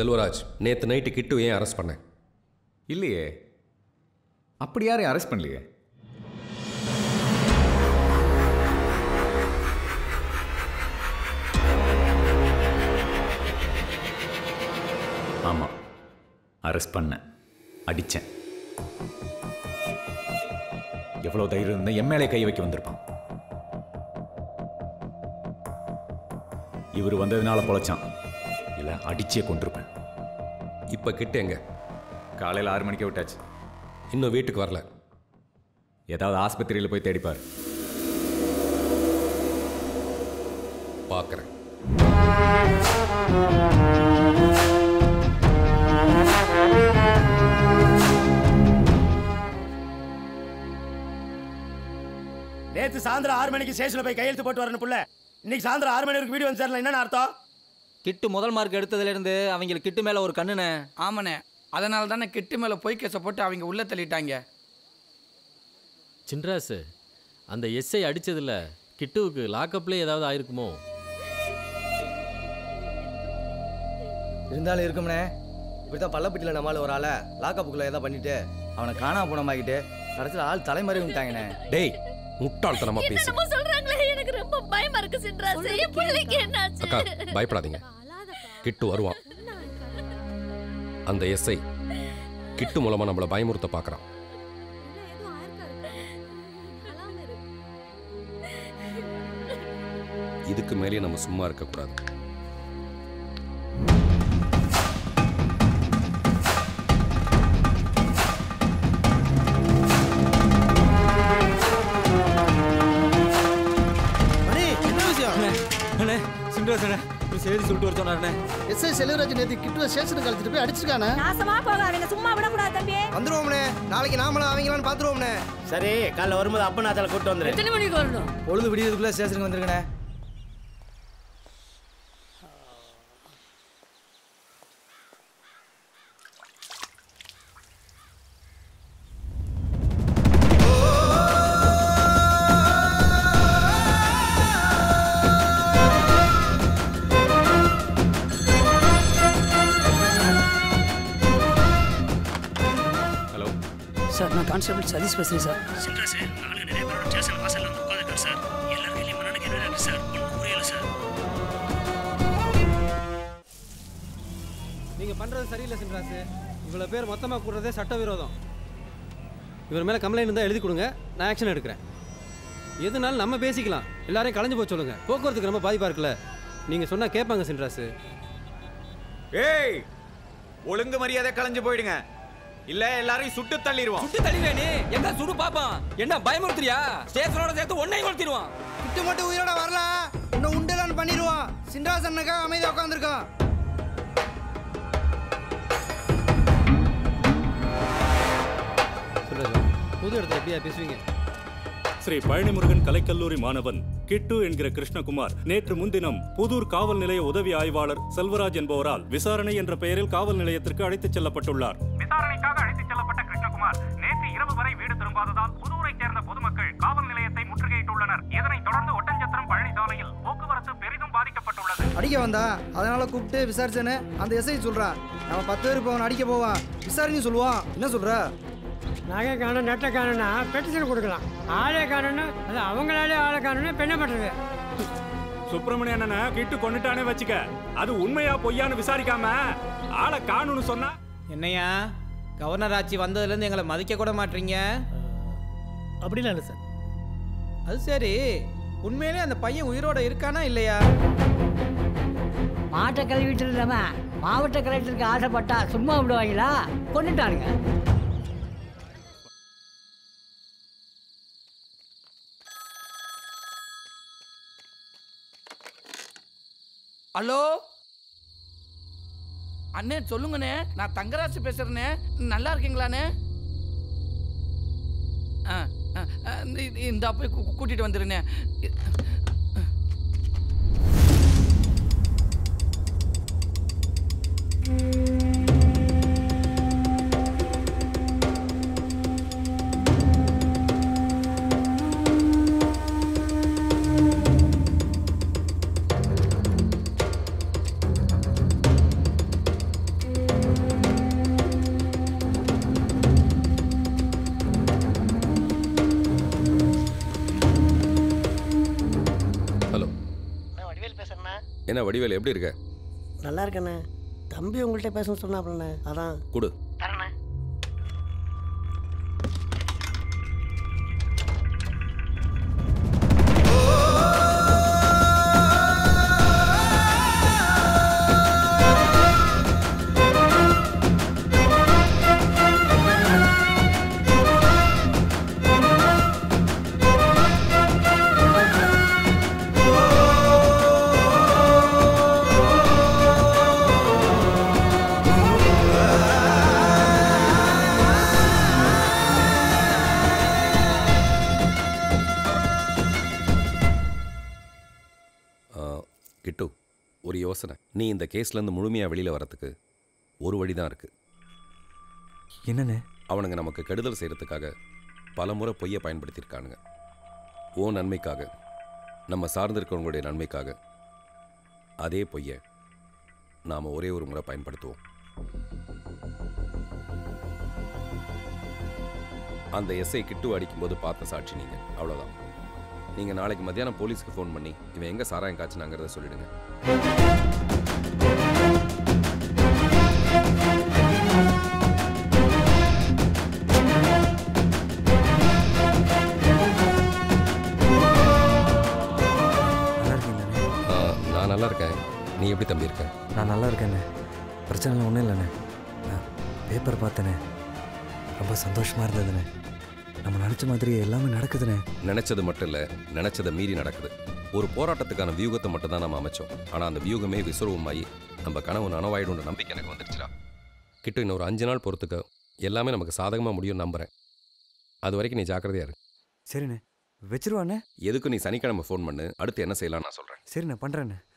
செல்வராஜ் நேற்று நைட்டு கிட்டு ஏன் அரெஸ்ட் பண்ணேன் இல்லையே அப்படி யாரையும் அரெஸ்ட் பண்ணலையே ஆமாம் அரெஸ்ட் பண்ணேன் அடித்தேன் எவ்வளோ தைரியம் இருந்தால் என் மேலே கை வைக்க வந்திருப்பான் இவர் வந்ததுனால பொழைச்சான் இல்லை அடிச்சே கொண்டிருப்பேன் இப்போ கிட்ட எங்க காலையில் ஆறு மணிக்கே விட்டாச்சு இன்னும் வீட்டுக்கு வரல ஏதாவது ஆஸ்பத்திரியில் போய் தேடிப்பார் பார்க்குறேன் நேத்து சாயந்தரம் ஆறு மணிக்கு ஸ்டேஷன்ல போய் கையெழுத்து போட்டு வரணும் புள்ள இன்னைக்கு சாயந்தரம் ஆறு மணி வரைக்கும் வீடியோ வந்து சேரல என்ன அர்த்தம் கிட்டு முதல் மார்க் எடுத்ததுலேருந்து அவங்களுக்கு கிட்டு மேலே ஒரு கண்ணுண்ணே ஆமாண்ணே அதனால தானே கிட்டு மேலே பொய் கேஸை போட்டு அவங்க உள்ள தள்ளிட்டாங்க சின்ராசு அந்த எஸ்ஐ அடிச்சதுல கிட்டுவுக்கு லாக்கப்லேயே ஏதாவது ஆயிருக்குமோ இருந்தாலும் இருக்கும்னே இப்படி தான் பள்ளப்பட்டியில் நம்மளால ஒரு ஆளை லாக்கப்புக்குள்ள ஏதோ பண்ணிட்டு அவனை காணாம போனமாக்கிட்டு கடைசியில் ஆள் தலைமறை விட்டாங்கண்ணே டேய் முட்டாள்தனமா பேசி என்னமோ சொல்றாங்களே எனக்கு ரொம்ப பயமா இருக்கு சின்ராசு என் பிள்ளைக்கு என்னாச்சு அக்கா பயப்படாதீங்க கிட்டு வருவான் அந்த எஸ்ஐ கிட்டு மூலமா நம்மளை பயமுறுத்த பார்க்கறான் இதுக்கு மேலேயே நம்ம சும்மா இருக்கக்கூடாது மணி என்ன விஷயம் அண்ணே சின்ராஸ் அண்ணே ஒரு செய்தி சொல்லிட்டு வர சொன்னாருண்ணே எஸ்ஐ செல்வராஜ் நேற்று கிட்டுவ ஸ்டேஷனுக்கு அழைச்சிட்டு போய் அடிச்சிருக்கானே நாசமா போக அவனை சும்மா விடக்கூடாது தம்பி வந்துருவோம்ண்ணே நாளைக்கு நாமளும் அவங்களான்னு பார்த்துருவோம்ண்ணே சரி காலைல வரும்போது அப்ப நான் அதில் கூட்டு வந்துரு எத்தனை மணிக்கு வரணும் பொழுது விடியதுக்குள்ளே ஸ்டேஷனுக்கு வந்துருக்கண்ணே ஹலோ சார் நான் கான்ஸ்டபிள் சதீஷ் பேசுகிறேன் சார் சின்ராசு நாளைக்கு நிறைய பேரோட ஸ்டேஷன் வாசல்ல வந்து உட்காந்துருக்காரு சார் எல்லார் கையிலையும் மண்ணெண்ணெய் கேட்டு இருக்கு சார் ஒன்றும் புரியல சார் நீங்க பண்றது சரியில்லை சின்ராசு இவ்வளவு பேர் மொத்தமா கூடுறதே சட்டவிரோதம் இவர் மேல கம்ப்ளைண்ட் இருந்தா எழுதி கொடுங்க நான் ஆக்ஷன் எடுக்கிறேன் எதுனாலும் நம்ம பேசிக்கலாம் எல்லாரையும் கலைஞ்சு போக சொல்லுங்க போக்குவரத்துக்கு ரொம்ப பாதிப்பா இருக்குல்ல நீங்க சொன்னா கேட்பாங்க சின்ராசு ஏய் ஒழுங்கு மரியாதை கலைஞ்சு போயிடுங்க இல்ல எல்லாரையும் சுட்டு தள்ளிடுவோம் சுட்டு தள்ளிடுவே நீ எங்க சுடு பாப்பான் என்ன பயமுறுத்துறியா ஸ்டேஷனோட சேர்த்து ஒன்னையும் கொளுத்திடுவான் கிட்டு மட்டும் உயிரோட வரல இன்னும் உண்டலான்னு பண்ணிடுவான் சின்ராஸ் அண்ணக்கா அமைதியாக உட்காந்துருக்கான் சின்ராஜா புது இடத்துல எப்படியா பேசுவீங்க ஸ்ரீ பழனிமுருகன் கலைக்கல்லூரி மாணவன் கிட்டு என்கிற கிருஷ்ணகுமார் நேற்று முன்தினம் புதூர் காவல் நிலைய உதவி ஆய்வாளர் செல்வராஜ் என்பவரால் விசாரணை என்ற பெயரில் காவல் நிலையத்திற்கு அழைத்துச் செல்லப்பட்டுள்ளார் விசாரணைக்காக அழைத்துச் செல்லப்பட்ட கிருஷ்ணகுமார் நேற்று இரவு வரை வீடு திரும்பாததால் புதூரைச் சேர்ந்த பொதுமக்கள் காவல் நிலையத்தை முற்றுகையிட்டுள்ளனர் இதனைத் தொடர்ந்து ஒட்டஞ்சத்திரம் பழனி சாலையில் போக்குவரத்து பெரிதும் பாதிக்கப்பட்டுள்ளது அடிக்க வந்தா அதனால கூப்பிட்டு விசாரிச்சேன்னு அந்த எஸ்ஐ சொல்றான் நம்ம பத்து பேர் இப்போ அவனை அடிக்க போவான் விசாரின்னு சொல்லுவான் என்ன சொல்ற நகை காணும் நெட்டை காணும்னா பெட்டிஷன் கொடுக்கலாம் ஆளே காணும்னு அது அவங்களாலே ஆளை காணும்னு பெண்ண பண்ணுறது சுப்பிரமணிய அண்ணனை கிட்டு கொண்டுட்டானே வச்சுக்க அது உண்மையா பொய்யான்னு விசாரிக்காம ஆளை காணும்னு சொன்னா என்னையா கவர்னர் ஆட்சி வந்ததுலேருந்து எங்களை மதிக்க கூட மாட்டீங்க அப்படிலாம் இல்லை சார் அது சரி உண்மையிலே அந்த பையன் உயிரோட இருக்கானா இல்லையா மாட்டை கழுவிட்டு இருந்தவன் மாவட்ட கலெக்டருக்கு ஆசைப்பட்டா சும்மா விடுவாங்களா கொண்டுட்டானுங்க ஹலோ அண்ணே சொல்லுங்கண்ணே நான் தங்கராசு பேசுகிறேண்ணே நல்லா இருக்கீங்களாண்ணே ஆ ஆ, ஆ, இந்த- இந்த போய் கூ- கூட்டிட்டு வந்துருண்ணே என்ன வடிவேல் எப்படி இருக்க நல்லா இருக்கண்ணே தம்பி உங்கள்கிட்ட பேசணும்னு சொன்னாப்லண்ணே அதான் கொடு தரண்ணே ஆ, கிட்டு ஒரு யோசனை நீ இந்த கேஸ்லேருந்து முழுமையாக வெளியில் வரத்துக்கு ஒரு வழி தான் இருக்குது என்னண்ணே அவனுங்க நமக்கு கெடுதல் செய்கிறதுக்காக பல முறை பொய்யை பயன்படுத்தியிருக்கானுங்க ஓ நன்மைக்காக நம்ம சார்ந்திருக்கிறவங்களுடைய நன்மைக்காக அதே பொய்யை நாம் ஒரே ஒரு முறை பயன்படுத்துவோம் அந்த எஸ்ஐ கிட்டு அடிக்கும்போது பார்த்த சாட்சி நீங்கள் அவ்வளோதான் நீங்கள் நாளைக்கு மத்தியானம் போலீஸ்க்கு ஃபோன் பண்ணி இவன் எங்கே சாராயம் காய்ச்சினாங்கிறத சொல்லிடுங்க நல்லா இருக்கீங்கண்ணே ஆ, நான் நல்லா இருக்கேன் நீ எப்படி தம்பி இருக்க நான் நல்லா இருக்கேண்ணே பிரச்சனைலாம் ஒன்றும் இல்லைண்ணே நான் பேப்பர் பார்த்தேனே ரொம்ப சந்தோஷமாக இருந்ததுண்ணே நம்ம நினச்ச மாதிரி எல்லாமே நடக்குதுண்ணே நினைச்சது மட்டும் இல்லை நினைச்சதை மீறி நடக்குது ஒரு போராட்டத்துக்கான வியூகத்தை மட்டும் தான் நம்ம அமைச்சோம் ஆனால் அந்த வியூகமே விசுரவமாயி நம்ம கனவு நனவாயிடும்ன்ற நம்பிக்கை எனக்கு வந்துருச்சுடா கிட்ட இன்னும் ஒரு அஞ்சு நாள் பொறுத்துக்க எல்லாமே நமக்கு சாதகமாக முடியும்னு நம்புகிறேன் அது வரைக்கும் நீ ஜாக்கிரதையா இரு சரிண்ணே வச்சிருவாண்ணே எதுக்கு நீ சனிக்கிழமை ஃபோன் பண்ணு அடுத்து என்ன செய்யலாம் நான் சொல்கிறேன் சரிண்ணே பண்ணுறேண்ணே